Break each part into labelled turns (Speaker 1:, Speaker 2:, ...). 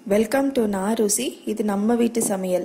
Speaker 1: welcome to நான் ருசி இது நம்ம வீட்டு சமையல்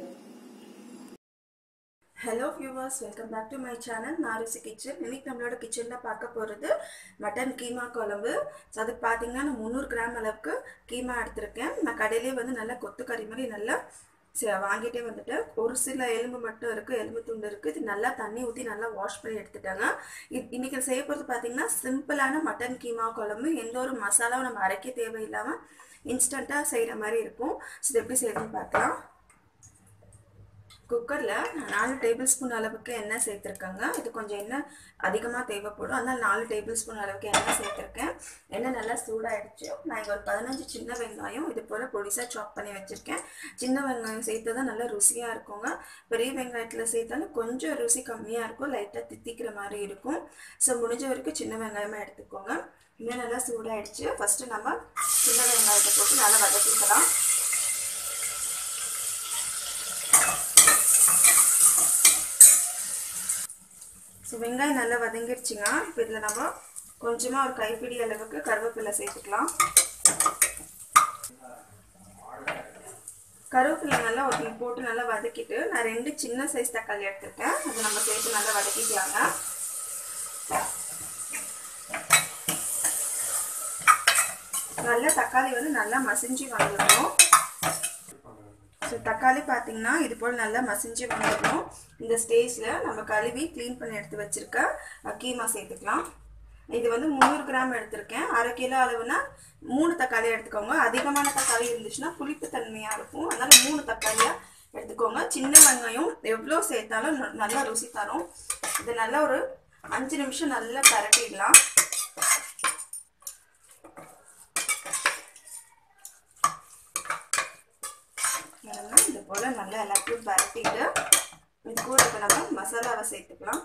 Speaker 2: hello viewers welcome back to my channel Narisi kitchen இன்னைக்கு நம்மளோட கிச்சனில் பார்க்க போகிறது மட்டன் கீமா குழம்பு ஸோ அதுக்கு பார்த்தீங்கன்னா நான் முந்நூறு கிராம் அளவுக்கு கீமா எடுத்திருக்கேன் நான் கடையிலேயே வந்து நல்லா கொத்து கறி மாதிரி நல்லா ச- வாங்கிட்டே வந்துட்டேன் ஒரு சில எலும்பு மட்டும் இருக்குது எலும்பு துண்டு இருக்குது இது நல்லா தண்ணி ஊற்றி நல்லா வாஷ் பண்ணி எடுத்துட்டாங்க இ- இன்னைக்கு செய்ய போகிறது பார்த்தீங்கன்னா சிம்பிளான மட்டன் கீமா குழம்பு எந்த ஒரு மசாலாவும் நம்ம அரைக்க தேவையில்லாமல் இன்ஸ்டண்ட்டாக செய்கிற மாதிரி இருக்கும் ஸோ இது எப்படி செய்யறதுன்னு பார்க்கலாம் குக்கரில் நாலு டேபிள் ஸ்பூன் அளவுக்கு எண்ணெய் சேர்த்துருக்கேங்க இது கொஞ்சம் எண்ணெய் அதிகமாக தேவைப்படும் அதனால் நாலு டேபிள் ஸ்பூன் அளவுக்கு எண்ணெய் சேர்த்துருக்கேன் எண்ணெய் நல்லா சூடாயிடுச்சு நான் இங்கே ஒரு பதினஞ்சு சின்ன வெங்காயம் இது போல் பொடிசாக சாப் பண்ணி வச்சுருக்கேன் சின்ன வெங்காயம் சேர்த்து தான் நல்லா ருசியாக இருக்குங்க பெரிய வெங்காயத்தில் சேர்த்தாலும் கொஞ்சம் ருசி கம்மியாக இருக்கும் லைட்டாக தித்திக்கிற மாதிரி இருக்கும் ஸோ முடிஞ்ச வரைக்கும் சின்ன வெங்காயமாக எடுத்துக்கோங்க இன்னும் நல்லா சூடாயிடுச்சு ஃபஸ்ட்டு நம்ம சின்ன வெங்காயத்தை போட்டு நல்லா வதக்கிக்கலாம் ஸோ வெங்காயம் நல்லா வதங்கிடுச்சுங்க இப்போ இதில் நம்ம கொஞ்சமாக ஒரு கைப்பிடி அளவுக்கு கருவேப்பிலை சேர்த்துக்கலாம் கருவேப்பிலை நல்லா ஒரு போட்டு நல்லா வதக்கிட்டு நான் ரெண்டு சின்ன சைஸ் தக்காளி எடுத்துருக்கேன் அதை நம்ம சேர்த்து நல்லா வதக்கிக்கலாங்க நல்லா தக்காளி வந்து நல்லா மசிஞ்சு வந்துடணும் ஸோ தக்காளி பார்த்தீங்கன்னா இது போல் நல்லா மசிஞ்சு வந்துடணும் இந்த ஸ்டேஜில் நம்ம கழுவி க்ளீன் பண்ணி எடுத்து வச்சுருக்க கீமா சேர்த்துக்கலாம் இது வந்து முந்நூறு கிராம் எடுத்திருக்கேன் அரை கிலோ அளவுனா மூணு தக்காளி எடுத்துக்கோங்க அதிகமான தக்காளி இருந்துச்சுன்னா புளிப்பு தன்மையாக இருக்கும் அதனால் மூணு தக்காளியாக எடுத்துக்கோங்க சின்ன வெங்காயம் எவ்வளோ சேர்த்தாலும் ந- நல்லா ருசி தரும் இது நல்லா ஒரு அஞ்சு நிமிஷம் நல்லா பரட்டிடலாம் நல்லா இது போல் நல்லா எல்லாத்தையும் பரட்டிட்டு இது கூட இப்போ நம்ம மசாலாவை சேர்த்துக்கலாம்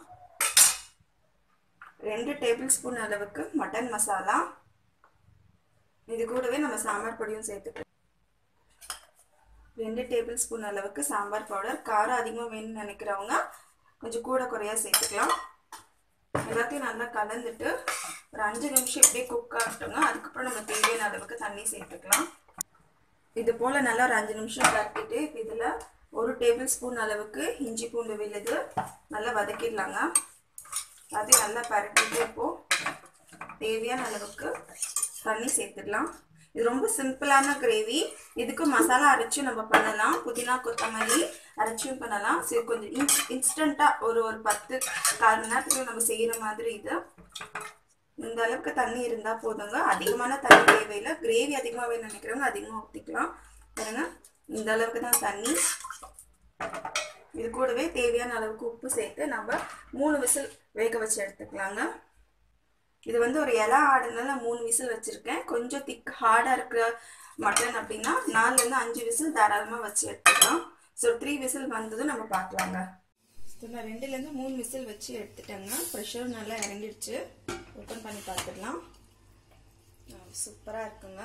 Speaker 2: ரெண்டு டேபிள் ஸ்பூன் அளவுக்கு மட்டன் மசாலா இது கூடவே நம்ம சாம்பார் பொடியும் சேர்த்துக்கலாம் ரெண்டு டேபிள் ஸ்பூன் அளவுக்கு சாம்பார் பவுடர் காரம் அதிகமாக வேணும்னு நினைக்கிறவங்க கொஞ்சம் கூட குறையா சேர்த்துக்கலாம் எல்லாத்தையும் நல்லா கலந்துட்டு ஒரு அஞ்சு நிமிஷம் இப்படியே குக் ஆகட்டுங்க அதுக்கப்புறம் நம்ம தேவையான அளவுக்கு தண்ணி சேர்த்துக்கலாம் இது போல் நல்லா ஒரு அஞ்சு நிமிஷம் கட்டிட்டு இப்போ இதில் ஒரு டேபிள் ஸ்பூன் அளவுக்கு இஞ்சி பூண்டு விழுது நல்லா வதக்கிடலாங்க அதையும் நல்லா பரட்டிட்டு இப்போது தேவையான அளவுக்கு தண்ணி சேர்த்துடலாம் இது ரொம்ப சிம்பிளான கிரேவி இதுக்கு மசாலா அரைச்சும் நம்ம பண்ணலாம் புதினா கொத்தமல்லி அரைச்சும் பண்ணலாம் சரி கொஞ்சம் இன்ஸ் இன்ஸ்டண்ட்டாக ஒரு ஒரு பத்து கால் மணி நேரத்துக்கு நம்ம செய்கிற மாதிரி இது இந்த அளவுக்கு தண்ணி இருந்தால் போதுங்க அதிகமான தண்ணி தேவையில்லை கிரேவி அதிகமாக வேணும்னு நினைக்கிறவங்க அதிகமாக ஊற்றிக்கலாம் பாருங்க இந்த அளவுக்கு தான் தண்ணி இது கூடவே தேவையான அளவுக்கு உப்பு சேர்த்து நம்ம மூணு விசில் வேக வச்சு எடுத்துக்கலாங்க இது வந்து ஒரு இலை ஆடுனால மூணு விசில் வச்சுருக்கேன் கொஞ்சம் திக் ஹார்டாக இருக்கிற மட்டன் அப்படின்னா நாலுலேருந்து அஞ்சு விசில் தாராளமாக வச்சு எடுத்துக்கலாம் ஸோ த்ரீ விசில் வந்ததும் நம்ம பார்க்கலாங்க ஸோ நான் ரெண்டுலேருந்து மூணு விசில் வச்சு எடுத்துட்டேங்க ப்ரெஷர் நல்லா இறங்கிடுச்சு ஓப்பன் பண்ணி பார்த்துடலாம் சூப்பராக இருக்குங்க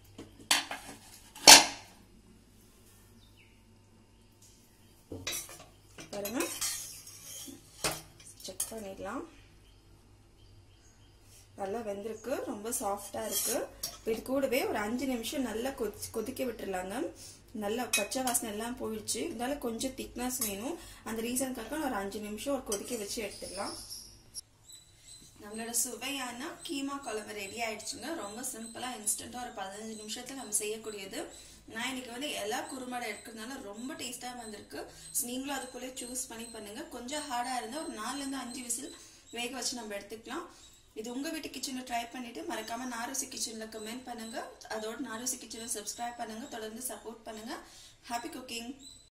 Speaker 2: பாருங்க செக் பண்ணிடலாம் நல்லா வெந்திருக்கு ரொம்ப சாஃப்டாக இருக்குது இப்போ இது கூடவே ஒரு அஞ்சு நிமிஷம் நல்லா கொதி கொதிக்க விட்டுறலாங்க நல்லா பச்சை வாசனை எல்லாம் போயிடுச்சு இருந்தாலும் கொஞ்சம் திக்னஸ் வேணும் அந்த ரீசனுக்காக நான் ஒரு அஞ்சு நிமிஷம் ஒரு கொதிக்க வச்சு எடுத்துடலாம் நம்மளோட சுவையான கீமா குழம்பு ரெடி ஆயிடுச்சுங்க ரொம்ப சிம்பிளாக இன்ஸ்டண்ட்டாக ஒரு பதினஞ்சு நிமிஷத்தில் நம்ம செய்யக்கூடியது நான் இன்னைக்கு வந்து எல்லா குருமாடை எடுக்கிறதுனால ரொம்ப டேஸ்ட்டாக வந்திருக்கு ஸோ நீங்களும் அது போல சூஸ் பண்ணி பண்ணுங்கள் கொஞ்சம் ஹார்டாக இருந்தால் ஒரு நாலுலேருந்து அஞ்சு விசில் வேக வச்சு நம்ம எடுத்துக்கலாம் இது உங்கள் வீட்டு கிச்சனில் ட்ரை பண்ணிவிட்டு மறக்காமல் நாரோசி கிச்சனில் கமெண்ட் பண்ணுங்கள் அதோட நாரோசி கிச்சனை சப்ஸ்கிரைப் பண்ணுங்கள் தொடர்ந்து சப்போர்ட் பண்ணுங்கள் ஹாப்பி குக்கிங்